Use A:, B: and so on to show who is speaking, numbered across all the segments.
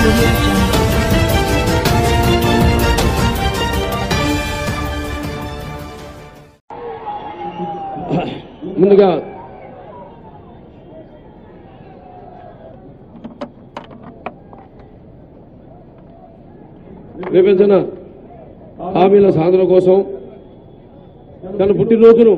A: audio jungle.
B: ముందుగా విభజన హామీల సాధన కోసం తన పుట్టినరోజును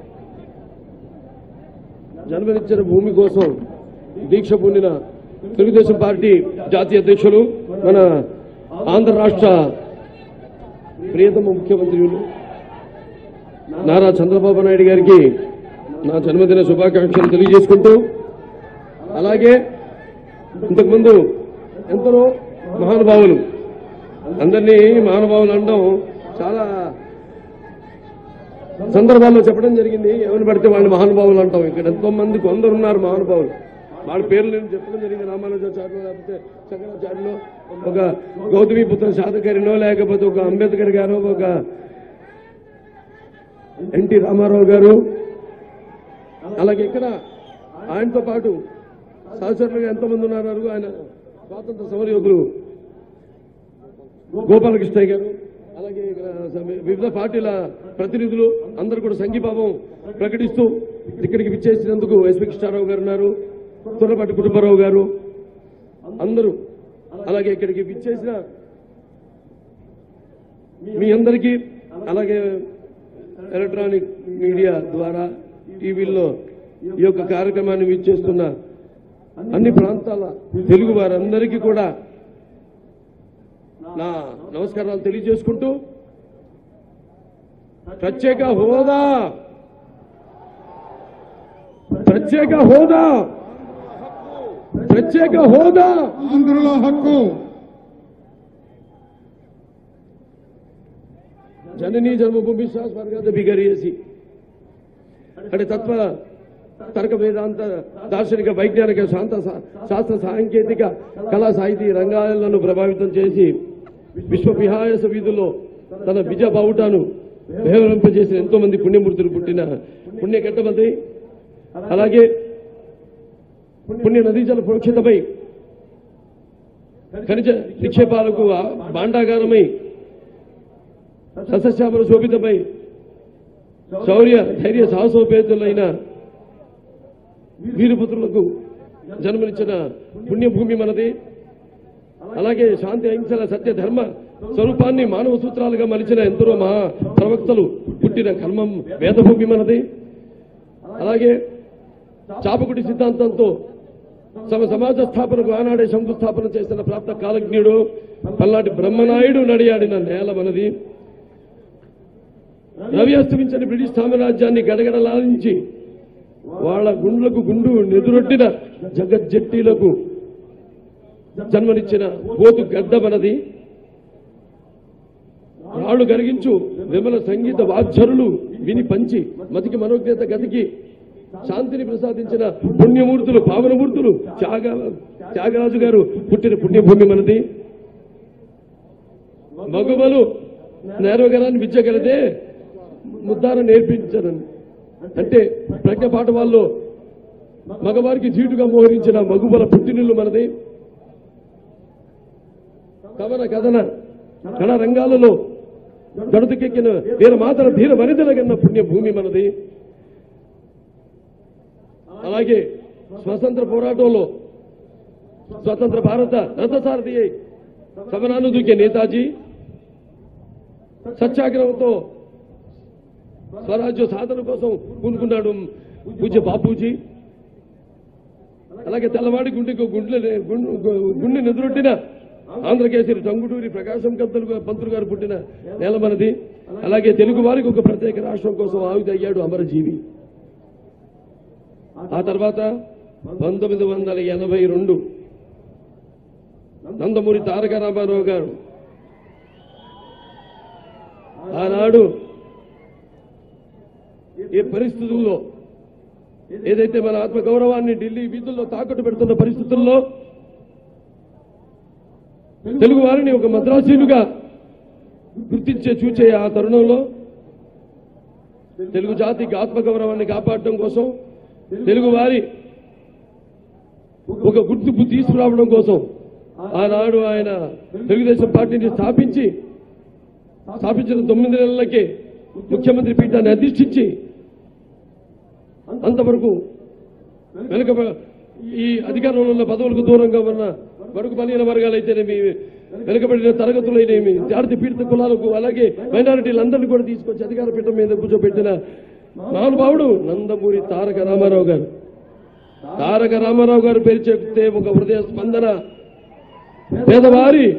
B: జన్మనిచ్చిన భూమి కోసం దీక్ష పొందిన తెలుగుదేశం పార్టీ జాతీయ అధ్యక్షులు మన ఆంధ్ర రాష్ట్ర ప్రియతమ ముఖ్యమంత్రులు నారా చంద్రబాబు నాయుడు గారికి నా జన్మదిన శుభాకాంక్షలు తెలియజేసుకుంటూ అలాగే ఇంతకుముందు ఎందరో మహానుభావులు అందరినీ మహానుభావులు అనడం చాలా సందర్భాల్లో చెప్పడం జరిగింది ఎవరిని పడితే వాళ్ళని మహానుభావులు అంటాం ఇక్కడ ఎంతో మంది కొందరు ఉన్నారు మహానుభావులు వాళ్ళ పేర్లు నేను చెప్పడం జరిగింది రామానుజాచార్యులు లేకపోతే శంకరాచార్యులు ఒక గౌతమి పుత్ర శాతకరినో లేకపోతే ఒక అంబేద్కర్ గారు ఒక ఎన్టీ రామారావు గారు అలాగే ఇక్కడ ఆయనతో పాటు సహచరులుగా ఎంతమంది ఉన్నారు ఆయన స్వాతంత్ర సమరయోధులు గోపాలకృష్ణయ్య గారు అలాగే ఇక్కడ సమ- వివిధ పార్టీల ప్రతినిధులు అందరూ కూడా సంఘీభావం ప్రకటిస్తూ ఇక్కడికి విచ్చేసినందుకు ఎస్పీ కృష్ణారావు గారు ఉన్నారు తుర్రపాటి కుటుంబరావు గారు అందరూ అలాగే ఇక్కడికి విచ్చేసిన మీ అందరికీ అలాగే ఎలక్ట్రానిక్ మీడియా ద్వారా టీవీల్లో ఈ యొక్క కార్యక్రమాన్ని విచ్చేస్తున్న అన్ని ప్రాంతాల తెలుగు వారందరికీ కూడా నా నమస్కారాలు తెలియజేసుకుంటూ ప్రత్యేక హోదా ప్రత్యేక హోదా ప్రత్యేక హోదా
C: ఆంధ్రుల హక్కు
B: జననీ జన్మభూమి స్వర్గత బిగరేసి అంటే తత్వ తర్క వేదాంత దార్శనిక వైజ్ఞానిక శాంత శా- శాస్త్ర సాంకేతిక కళా సాహితీ రంగాలను ప్రభావితం చేసి విశ్వ విహాయస వీధుల్లో తన విజయ బావుటాను విహరింపజేసిన ఎంతో మంది పుణ్యమూర్తులు పుట్టిన పుణ్యకట్టమది అలాగే పుణ్య నదీ జల పురక్షితమై ఖనిజ నిక్షేపాలకు ఆ భాండాగారమై సస్యశ్యామల శోభితమై శౌర్య ధైర్య సాహసోపేతులైన వీరపుత్రులకు జన్మనిచ్చిన పుణ్యభూమి మనది అలాగే శాంతి అహింసల సత్య ధర్మ స్వరూపాన్ని మానవ సూత్రాలుగా మలిచిన ఎందరో మహా ప్రవక్తలు పుట్టిన కర్మం వేదభూమి మనది అలాగే చాపకుడి సిద్ధాంతంతో సమ సమాజ స్థాపనకు ఆనాడే శంకుస్థాపన చేసిన ప్రాప్త కాలజ్ఞుడు పల్నాటి బ్రహ్మనాయుడు నడియాడిన నేల మనది రవి అస్తమించని బ్రిటిష్ సామ్రాజ్యాన్ని గడగడలాలించి వాళ్ళ గుండ్లకు గుండు నెదురొట్టిన జగజ్జట్టీలకు జన్మనిచ్చిన పోతు గడ్డ మనది రాళ్ళు గరిగించు విమల సంగీత వాధ్యరులు విని పంచి మతికి మనోజ్ఞత గతికి శాంతిని ప్రసాదించిన పుణ్యమూర్తులు పావనమూర్తులు త్యాగ త్యాగరాజు గారు పుట్టిన పుణ్యభూమి మనది మగవలు నేరవగరాన్ని విద్య కలిదే ముద్దార నేర్పించరని అంటే ప్రజ్ఞ పాఠవాల్లో మగవారికి ధీటుగా మోహరించిన మగుబల పుట్టినిల్లు మనది కవన కథన కళ రంగాలలో గడుతుకెక్కిన వీర మాతర ధీర వనితల కన్న పుణ్య భూమి మనది అలాగే స్వతంత్ర పోరాటంలో స్వతంత్ర భారత రథసారథి అయి సమరాన్ని దూకే నేతాజీ సత్యాగ్రహంతో స్వరాజ్య సాధన కోసం పూనుకున్నాడు పూజ్య బాపూజీ అలాగే తెల్లవాడి గుండెకు గుండె గుండె నిద్రొట్టిన ఆంధ్రకేసరి టంగుటూరి ప్రకాశం కంతులు పంతులు గారు పుట్టిన నేల మనది అలాగే తెలుగు వారికి ఒక ప్రత్యేక రాష్ట్రం కోసం ఆవిధి అయ్యాడు అమరజీవి ఆ తర్వాత పంతొమ్మిది వందల ఎనభై రెండు నందమూరి తారక రామారావు గారు ఆనాడు ఏ పరిస్థితుల్లో ఏదైతే మన ఆత్మ గౌరవాన్ని ఢిల్లీ వీధుల్లో తాకట్టు పెడుతున్న పరిస్థితుల్లో తెలుగు వారిని ఒక మద్రాసీలుగా గుర్తించే చూచే ఆ తరుణంలో తెలుగు జాతికి ఆత్మగౌరవాన్ని కాపాడటం కోసం తెలుగు వారి ఒక గుర్తింపు తీసుకురావడం కోసం ఆనాడు ఆయన తెలుగుదేశం పార్టీని స్థాపించి స్థాపించిన తొమ్మిది నెలలకే ముఖ్యమంత్రి పీఠాన్ని అధిష్ఠించి అంతవరకు వెనుక ఈ అధికారంలో ఉన్న పదవులకు దూరంగా ఉన్న బడుగు బలహీన వర్గాలైతేనేమి వెనుకబడిన తరగతులైనవి జాతి పీడిత కులాలకు అలాగే మైనారిటీలందరినీ కూడా తీసుకొచ్చి అధికార పీఠం మీద కూర్చోబెట్టిన మహానుభావుడు నందమూరి తారక రామారావు గారు తారక రామారావు గారు పేరు చెప్తే ఒక హృదయ స్పందన పేదవారి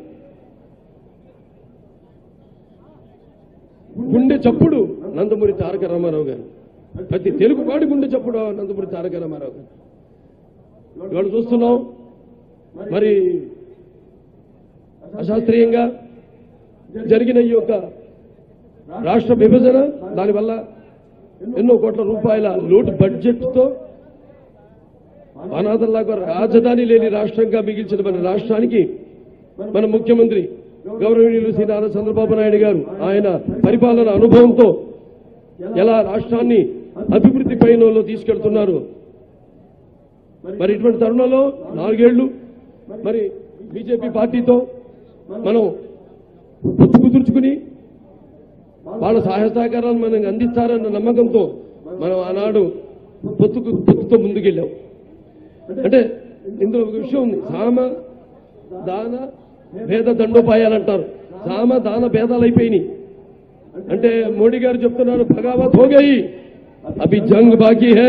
B: గుండె చప్పుడు నందమూరి తారక రామారావు గారు ప్రతి తెలుగువాడి గుండె చప్పుడు నందమూరి తారక రామారావు గారు ఇవాళ చూస్తున్నాం మరి అశాస్త్రీయంగా జరిగిన ఈ యొక్క రాష్ట్ర విభజన దానివల్ల ఎన్నో కోట్ల రూపాయల లోటు బడ్జెట్తో అనాథల్లాగా రాజధాని లేని రాష్ట్రంగా మిగిల్చిన మన రాష్ట్రానికి మన ముఖ్యమంత్రి గౌరవనీయులు శ్రీ నారా చంద్రబాబు నాయుడు గారు ఆయన పరిపాలన అనుభవంతో ఎలా రాష్ట్రాన్ని అభివృద్ధి పైనలో తీసుకెళ్తున్నారు మరి ఇటువంటి తరుణంలో నాలుగేళ్లు మరి బీజేపీ పార్టీతో మనం పొత్తు కుదుర్చుకుని వాళ్ళ సహాయ సహకారాలు మనకు అందిస్తారన్న నమ్మకంతో మనం ఆనాడు పొత్తుకు పొత్తుతో ముందుకెళ్ళాం అంటే ఇందులో ఒక విషయం ఉంది సామ దాన భేద దండోపాయాలంటారు సామ దాన భేదాలు అయిపోయినాయి అంటే మోడీ గారు చెప్తున్నారు భగావత్ హోగయి అభి జంగ్ బాకీ హే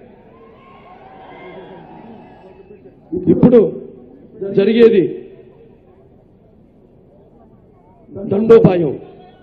B: ఇప్పుడు జరిగేది దండోపాయం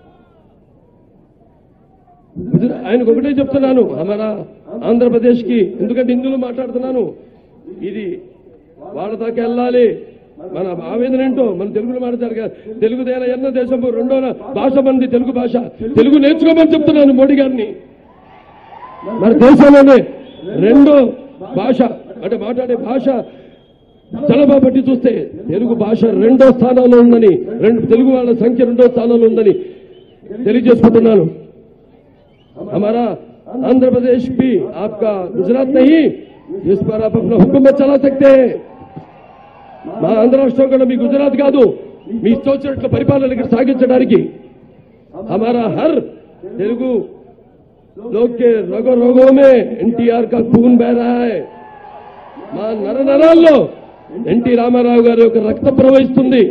B: గుజరా- ఆయనకు ఒకటే చెప్తున్నాను మన ఆంధ్రప్రదేశ్ కి ఎందుకంటే ఇందులో మాట్లాడుతున్నాను ఇది వాళ్ళ దాకా వెళ్ళాలి మన ఆవేదన ఏంటో మన తెలుగులో మాట్లాడారు కదా తెలుగుదేన ఎన్న దేశం రెండో భాష మంది తెలుగు భాష తెలుగు నేర్చుకోమని చెప్తున్నాను మోడీ గారిని మన దేశంలోనే రెండో భాష అంటే మాట్లాడే భాష జలభా బట్టి చూస్తే తెలుగు భాష రెండో స్థానంలో ఉందని రెండు తెలుగు వాళ్ళ సంఖ్య రెండో స్థానంలో ఉందని తెలియజేసుకుంటున్నాను हमारा आंध्र प्रदेश भी आपका गुजरात नहीं जिस पर आप अपना हुकूमत चला सकते हैं మా ఆంధ్ర రాష్ట్రం కూడా మీ గుజరాత్ కాదు మీ ఇష్టం వచ్చినట్లు పరిపాలనకి సాగించడానికి हमारा हर తెలుగు लोग के रगो रगों में एनटीआर का खून बह रहा है మా నర నరాల్లో ఎన్టీ రామారావు గారి యొక్క రక్తం ప్రవహిస్తుంది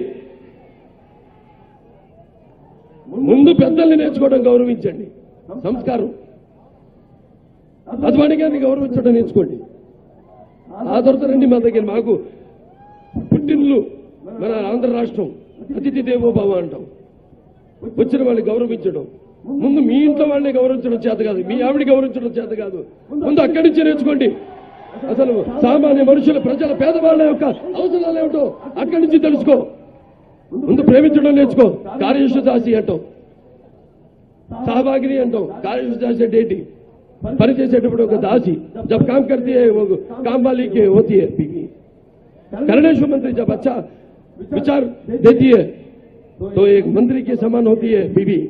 B: ముందు పెద్దల్ని నేర్చుకోవడం గౌరవించండి సంస్కారం అద్వాని గారిని గౌరవించడం నేర్చుకోండి ఆ తర్వాత రండి మా దగ్గర మాకు పుట్టిల్లు మన ఆంధ్ర రాష్ట్రం అతిథి దేవో భవ అంటాం వచ్చిన వాళ్ళని గౌరవించడం ముందు మీ ఇంట్లో వాళ్ళని గౌరవించడం చేత కాదు మీ ఆవిడ గౌరవించడం చేత కాదు ముందు అక్కడి నుంచి నేర్చుకోండి అసలు సామాన్య మనుషుల ప్రజల పేదవాళ్ళ యొక్క అవసరాలు ఏమిటో అక్కడి నుంచి తెలుసుకో ముందు ప్రేమించడం నేర్చుకో కార్యశుదాసి అంటాం సహభాగిని అంటాం కార్యశుదాసి అంటే ఏంటి పని చేసేటప్పుడు ఒక దాసి జబ్ కామ్ కర్తీ హై वो काम वाली के होती है बीवी करुणेश्वर मंत्री जब अच्छा विचार देती है तो एक मंत्री के समान होती है बीवी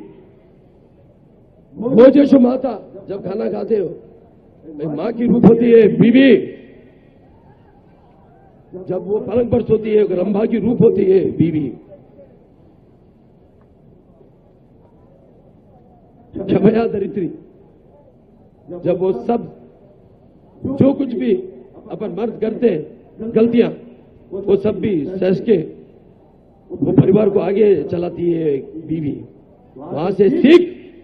B: भोजेशु माता जब खाना खाते हो एक माँ की रूप होती है बीवी जब वो पलंग पर सोती है एक रंभा की रूप होती है बीवी क्षमया दरिद्री जब वो सब जो कुछ भी अपन मर्द करते हैं गलतियां वो सब भी सहज के वो परिवार को आगे चलाती है बीवी वहां से सीख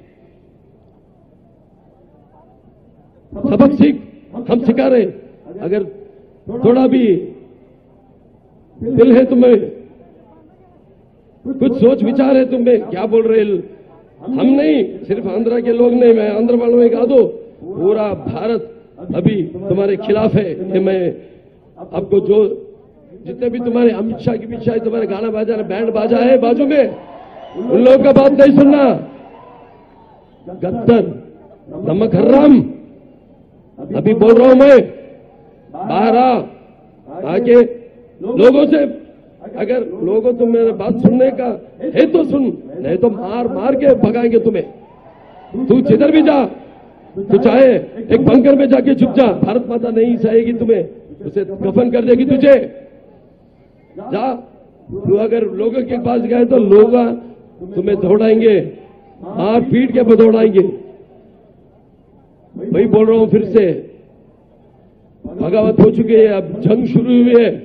B: सबक सीख हम सिखा रहे हैं। अगर थोड़ा भी दिल है तुम्हें कुछ सोच विचार है तुम्हें क्या बोल रहे हम नहीं सिर्फ आंध्रा के लोग नहीं मैं आंध्र वालों में कहा दो पूरा भारत अभी तुम्हारे खिलाफ है ये मैं आपको जो जितने भी तुम्हारे अमित शाह की पीछे तुम्हारे गाना बाजा बैंड बाजा है बाजू में उन लोगों का बात नहीं सुनना गद्दर नमक हर्राम अभी बोल रहा हूं मैं बाहर आ आके लोगों से अगर लोगों तुम मेरे बात सुनने का है तो सुन नहीं तो मार मार के भगाएंगे तुम्हें तू जिधर भी जा तू चाहे एक बंकर में जाके छुप जा भारत माता नहीं सहेगी तुम्हें उसे कफन कर देगी तुझे जा तू अगर लोगों के पास गए तो लोग तुम्हें दौड़ाएंगे मार पीट के दौड़ाएंगे वही बोल रहा हूं फिर से बगावत हो चुकी है अब जंग शुरू हुई है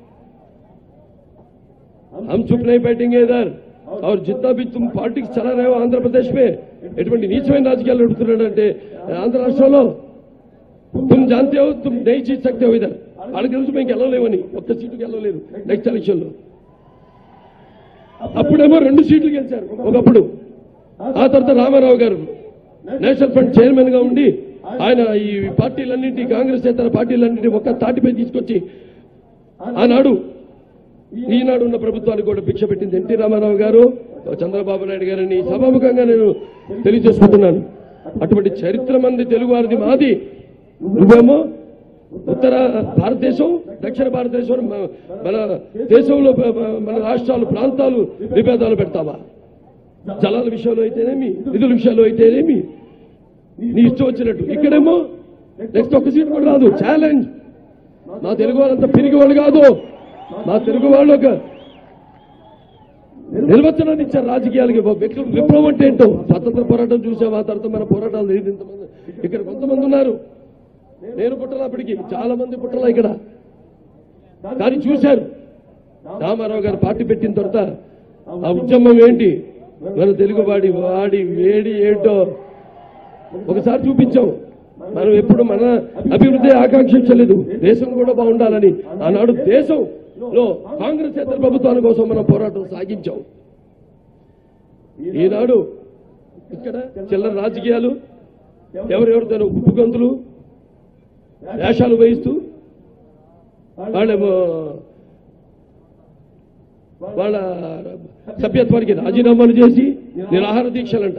B: हम चुप नहीं बैठेंगे इधर और जितना भी तुम पॉलिटिक्स चला रहे हो आंध्र प्रदेश में ఎటువంటి నీచమైన రాజకీయాలు నడుపుతున్నాడంటే ఆంధ్ర రాష్ట్రంలో तुम जानते हो तुम नहीं जीत सकते हो इधर వాళ్ళకి తెలుసు మేము గెలవలేమని ఒక్క సీటుకి గెలవలేదు నెక్స్ట్ ఎలక్షన్ లో అప్పుడేమో రెండు సీట్లు గెలిచారు ఒకప్పుడు ఆ తర్వాత రామారావు గారు నేషనల్ ఫ్రంట్ చైర్మన్ గా ఉండి ఆయన ఈ పార్టీలన్నింటి కాంగ్రెస్ ఇతర పార్టీలన్నింటి ఒక్క తాటిపై తీసుకొచ్చి ఆనాడు ఈనాడు ఉన్న ప్రభుత్వానికి కూడా భిక్ష పెట్టింది ఎన్టీ రామారావు గారు చంద్రబాబు నాయుడు గారిని సభాముఖంగా నేను తెలియజేసుకుంటున్నాను అటువంటి చరిత్ర మంది తెలుగు వారిది మాది నువ్వేమో ఉత్తర భారతదేశం దక్షిణ భారతదేశం మన- మన దేశంలో ప- ప- మన రాష్ట్రాలు ప్రాంతాలు విభేదాలు పెడతావా జలాల విషయంలో అయితేనేమి నిధుల విషయంలో అయితేనేమి నీ ఇష్టం వచ్చినట్టు ఇక్కడేమో నెక్స్ట్ ఒక్క సీట్ కూడా రాదు ఛాలెంజ్ మా తెలుగు వాళ్ళంతా పిరిగి వాళ్ళు కాదు మా తెలుగు వాళ్ళు ఒక నిర్వచనాన్ని ఇచ్చారు రాజకీయాలకి విప్లవం విప్లవం అంటే ఏంటో స్వతంత్ర పోరాటం చూసాం ఆ తర్వాత మన పోరాటాలు లేదు ఇంతమంది ఇక్కడ కొంతమంది ఉన్నారు నేను పుట్టలా అప్పటికి చాలా మంది పుట్టలా ఇక్కడ కానీ చూశారు రామారావు గారు పార్టీ పెట్టిన తర్వాత ఆ ఉద్యమం ఏంటి మన తెలుగు వాడి వాడి వేడి ఏంటో ఒకసారి చూపించాం మనం ఎప్పుడు మన అభివృద్ధి ఆకాంక్షించలేదు దేశం కూడా బాగుండాలని ఆనాడు దేశంలో కాంగ్రెస్ ఇతర ప్రభుత్వాల కోసం మనం పోరాటం సాగించాం ఈనాడు ఇక్కడ చిల్లర రాజకీయాలు ఎవరెవరితో ఉప్పు గంతులు వేషాలు వేయిస్తూ వాళ్ళేమో వాళ్ళ సభ్యత్వానికి రాజీనామాలు చేసి నిరాహార దీక్షలంట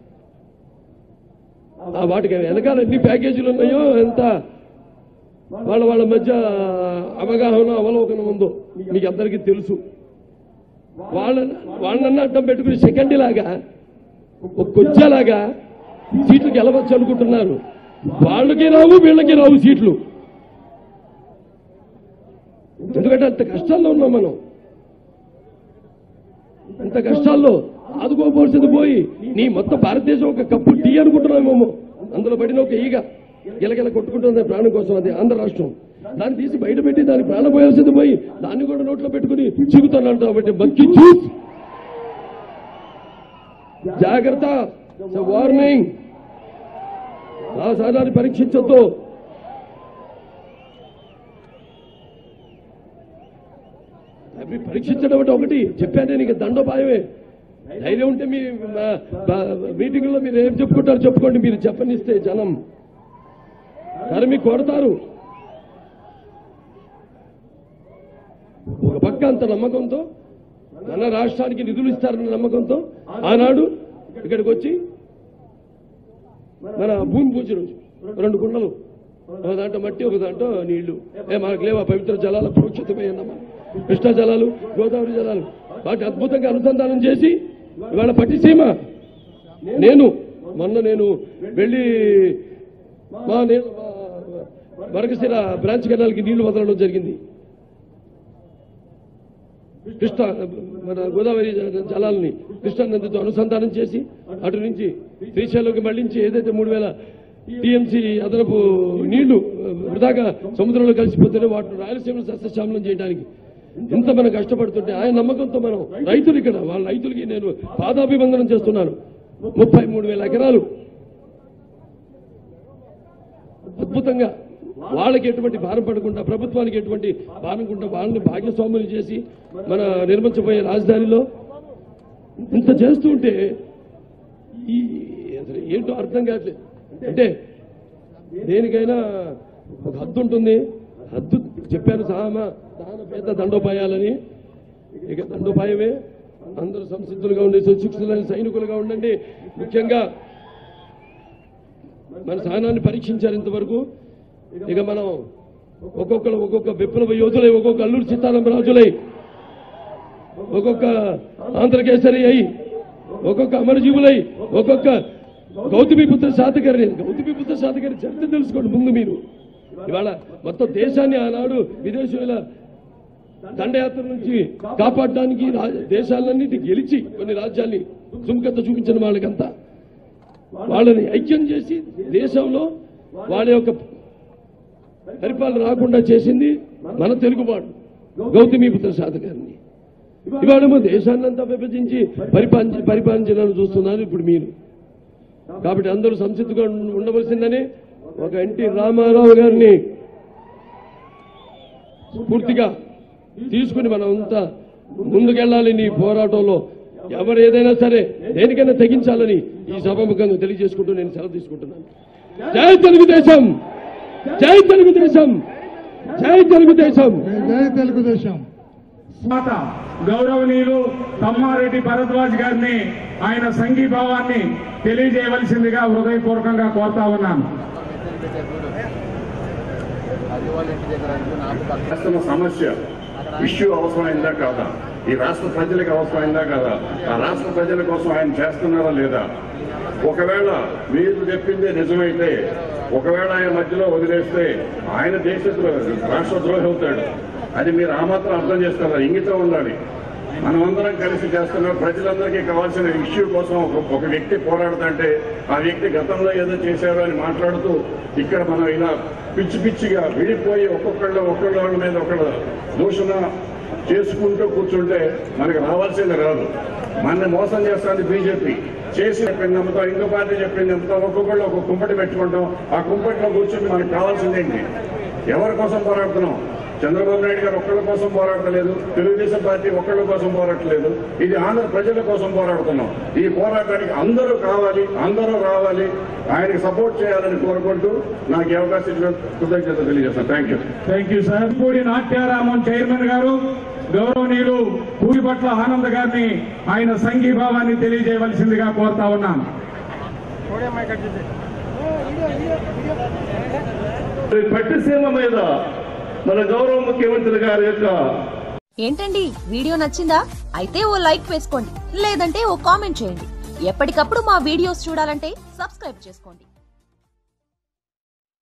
B: ఆ వాటికి వెనకాల ఎన్ని ప్యాకేజీలు ఉన్నాయో ఎంత వాళ్ళ వాళ్ళ మధ్య అవగాహన అవలోకనం ఉందో మీకు అందరికీ తెలుసు వాళ్ళ వాళ్ళన్న అడ్డం పెట్టుకుని సెకండ్ లాగా ఒక కొచ్చేలాగా సీట్లు గెలవచ్చు అనుకుంటున్నారు వాళ్ళకి రావు వీళ్ళకి రావు సీట్లు ఎందుకంటే అంత కష్టాల్లో ఉన్నాం మనం ఇంత కష్టాల్లో ఆదుకోపోవాల్సింది పోయి నీ మొత్తం భారతదేశం ఒక కప్పు టీ అనుకుంటున్నామేమో అందులో పడిన ఒక ఈగ గిలగిల కొట్టుకుంటుంది ప్రాణం కోసం అది ఆంధ్ర రాష్ట్రం దాన్ని తీసి బయట పెట్టి దానికి ప్రాణం పోయాల్సింది పోయి దాన్ని కూడా నోట్లో పెట్టుకుని చిగుతాను కాబట్టి బక్కి చూస్ జాగ్రత్త వార్నింగ్ ఆ సాధారణ పరీక్షించొద్దు అవి పరీక్షించడం అంటే ఒకటి చెప్పాను నీకు దండోపాయమే ధైర్యం ఉంటే మీ మా- మా- మీటింగుల్లో మీరు ఏం చెప్పుకుంటారో చెప్పుకోండి మీరు చెప్పనిస్తే జనం కానీ మీకు కొడతారు ఒక పక్క అంత నమ్మకంతో మన రాష్ట్రానికి నిధులు ఇస్తారన్న నమ్మకంతో ఆనాడు ఇక్కడికి వచ్చి మన భూమి పూజ రోజు రెండు కుండలు ఒక దాంట్లో మట్టి ఒక దాంట్లో నీళ్లు ఏ మనకు లేవా పవిత్ర జలాల ప్రోక్షితమైందమ్మా కృష్ణా జలాలు గోదావరి జలాలు వాటి అద్భుతంగా అనుసంధానం చేసి ఇవాళ పట్టిసీమ నేను మొన్న నేను వెళ్ళి మా నేను మా మరకశిర బ్రాంచ్ కెనాల్కి నీళ్లు వదలడం జరిగింది కృష్ణ మన గోదావరి జలాలని కృష్ణా నదితో అనుసంధానం చేసి అటు నుంచి శ్రీశైలంకి మళ్లించి ఏదైతే మూడు వేల టీఎంసీ అదనపు నీళ్లు వృధాగా సముద్రంలో కలిసిపోతేనే వాటిని రాయలసీమను సస్యశ్యామలం చేయడానికి ఇంత మనం కష్టపడుతుంటే ఆయన నమ్మకంతో మనం రైతులు ఇక్కడ వాళ్ళ రైతులకి నేను పాదాభివందనం చేస్తున్నాను ముప్పై మూడు వేల ఎకరాలు అద్భుతంగా వాళ్ళకి ఎటువంటి భారం పడకుండా ప్రభుత్వానికి ఎటువంటి భారం కుండా వాళ్ళని భాగ్యస్వాములు చేసి మన నిర్మించబోయే రాజధానిలో ఇంత చేస్తూ ఉంటే ఈ అసలు ఏంటో అర్థం కావట్లేదు అంటే దేనికైనా ఒక హద్దు ఉంటుంది హద్దు చెప్పాను సామ దాన పేద దండోపాయాలని ఇక దండోపాయమే అందరూ సంసిద్ధులుగా ఉండి సుశిక్షులైన సైనికులుగా ఉండండి ముఖ్యంగా మన సహనాన్ని పరీక్షించారు ఇంతవరకు ఇక మనం ఒక్కొక్కరు ఒక్కొక్క విప్లవ యోధులై ఒక్కొక్క అల్లూరు సీతారాం రాజులై ఒక్కొక్క ఆంధ్రకేసరి అయి ఒక్కొక్క అమరజీవులై ఒక్కొక్క గౌతమి పుత్ర శాతకర్ణి గౌతమి పుత్ర శాతకర్ణి చరిత్ర తెలుసుకోండి ముందు మీరు ఇవాళ మొత్తం దేశాన్ని ఆనాడు విదేశీయుల దండయాత్ర నుంచి కాపాడడానికి రా- దేశాలన్నిటి గెలిచి కొన్ని రాజ్యాల్ని సుముఖత చూపించిన వాళ్ళకంతా వాళ్ళని ఐక్యం చేసి దేశంలో వాళ్ళ యొక్క పరిపాలన రాకుండా చేసింది మన తెలుగువాడు గౌతమీపుత్ర శాత గారిని ఇవాళేమో దేశాన్నంతా విభజించి పరిపాలించి పరిపాలించాలని చూస్తున్నారు ఇప్పుడు మీరు కాబట్టి అందరూ సంసిద్ధంగా ఉండ- ఉండవలసిందని ఒక ఎన్టీ రామారావు గారిని పూర్తిగా తీసుకుని మనం అంతా ముందుకెళ్ళాలి నీ పోరాటంలో ఎవరు ఏదైనా సరే దేనికైనా తెగించాలని ఈ సభాముఖంగా తెలియజేసుకుంటూ నేను సెలవు తీసుకుంటున్నాను జై తెలుగుదేశం జై తెలుగుదేశం జై తెలుగుదేశం
A: జై తెలుగుదేశం
C: మాట గౌరవనీయులు తమ్మారెడ్డి భరద్వాజ్ గారిని ఆయన సంఘీభావాన్ని తెలియజేయవలసిందిగా హృదయపూర్వకంగా కోరుతా ఉన్నాను
D: రాష్ట్రం సమస్య ఇష్యూ అవసరమైందా కాదా ఈ రాష్ట్ర ప్రజలకు అవసరమైందా కాదా ఆ రాష్ట్ర ప్రజల కోసం ఆయన చేస్తున్నారా లేదా ఒకవేళ మీరు చెప్పిందే నిజమైతే ఒకవేళ ఆయన మధ్యలో వదిలేస్తే ఆయన దేశ ద్రో- రాష్ట్ర ద్రోహి అవుతాడు అది మీరు ఆ మాత్రం అర్థం చేసుకోవాలి ఇంగితం ఉండాలి మనమందరం కలిసి చేస్తున్న ప్రజలందరికీ కావాల్సిన ఇష్యూ కోసం ఒక- ఒక వ్యక్తి పోరాడుతుంటే ఆ వ్యక్తి గతంలో ఏదో చేశారు అని మాట్లాడుతూ ఇక్కడ మనం ఇలా పిచ్చి పిచ్చిగా విడిపోయి ఒక్కొక్కళ్ళు ఒక్కొక్కళ్ళ మీద ఒకళ్ళు దూషణ చేసుకుంటూ కూర్చుంటే మనకు రావాల్సింది రాదు మన మోసం చేస్తుంది బీజేపీ చేసి చెప్పింది నమ్ముతాం ఇంకో పార్టీ చెప్పింది నమ్ముతాం ఒక్కొక్కళ్ళు ఒక కుంపటి పెట్టుకుంటాం ఆ కుంపటిలో కూర్చొని మనకు కావాల్సింది ఏంటి ఎవరి కోసం పోరాడుతున్నాం చంద్రబాబు నాయుడు గారు ఒక్కళ్ళ కోసం పోరాడలేదు తెలుగుదేశం పార్టీ ఒక్కళ్ళ కోసం పోరాడలేదు ఇది ఆంధ్ర ప్రజల కోసం పోరాడుతున్నాం ఈ పోరాటానికి అందరూ కావాలి అందరూ రావాలి ఆయనకి సపోర్ట్ చేయాలని కోరుకుంటూ నాకు ఈ అవకాశం ఇచ్చిన కృతజ్ఞత తెలియజేస్తాను thank you
C: thank you sir Pudi Natyaramam chairman గారు గౌరవనీయులు పూడిపట్ల ఆనంద్ గారిని ఆయన సంఘీభావాన్ని తెలియజేయవలసిందిగా కోరుతా ఉన్నాను
D: పట్టిసీమ మీద మన గౌరవ ముఖ్యమంత్రి గారి యొక్క
E: ఏంటండి వీడియో నచ్చిందా అయితే ఓ లైక్ వేసుకోండి లేదంటే ఓ కామెంట్ చేయండి ఎప్పటికప్పుడు మా వీడియోస్ చూడాలంటే సబ్స్క్రైబ్ చేసుకోండి